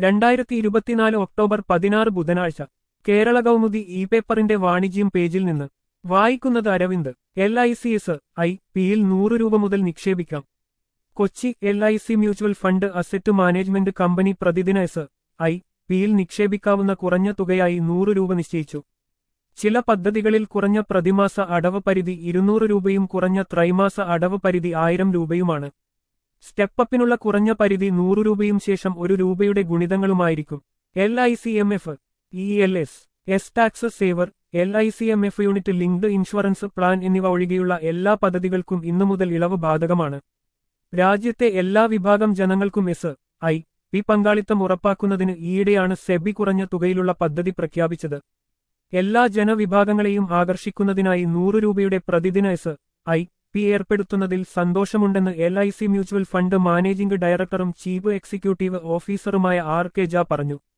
രണ്ടായിരത്തി ഇരുപത്തിനാല് ഒക്ടോബർ പതിനാറ് ബുധനാഴ്ച കേരള കൗമുദി ഇ പേപ്പറിന്റെ വാണിജ്യം പേജിൽ നിന്ന് വായിക്കുന്നത് Aravind L I C S I പിയിൽ നൂറ് രൂപ മുതൽ നിക്ഷേപിക്കാം Kochi L I C mutual fund asset management company പ്രതിദിന എസ് ഐ പിയിൽ നിക്ഷേപിക്കാവുന്ന കുറഞ്ഞ തുകയായി നൂറ് രൂപ നിശ്ചയിച്ചു ചില പദ്ധതികളിൽ കുറഞ്ഞ പ്രതിമാസ അടവ് പരിധി ഇരുന്നൂറ് രൂപയും കുറഞ്ഞ ത്രൈമാസ അടവ് പരിധി ആയിരം രൂപയുമാണ് സ്റ്റെപ്പപ്പിനുള്ള കുറഞ്ഞ പരിധി നൂറ് രൂപയും ശേഷം ഒരു രൂപയുടെ ഗുണിതങ്ങളുമായിരിക്കും L I C M F E L S S tax saver L I C M F unit linked insurance plan എന്നിവ ഒഴികെയുള്ള എല്ലാ പദ്ധതികൾക്കും ഇന്നു മുതൽ ഇളവ് ബാധകമാണ് രാജ്യത്തെ എല്ലാ വിഭാഗം ജനങ്ങൾക്കും എസ് ഐ പി പങ്കാളിത്തം ഉറപ്പാക്കുന്നതിന് ഈയിടെയാണ് സെബി കുറഞ്ഞ തുകയിലുള്ള പദ്ധതി പ്രഖ്യാപിച്ചത് എല്ലാ ജനവിഭാഗങ്ങളെയും ആകർഷിക്കുന്നതിനായി നൂറ് രൂപയുടെ പ്രതിദിന എസ് ഐ പി ഏർപ്പെടുത്തുന്നതിൽ സന്തോഷമുണ്ടെന്ന് L I C mutual fund managing ഡയറക്ടറും ചീഫ് എക്സിക്യൂട്ടീവ് ഓഫീസറുമായ ആർ കെ ജ പറഞ്ഞു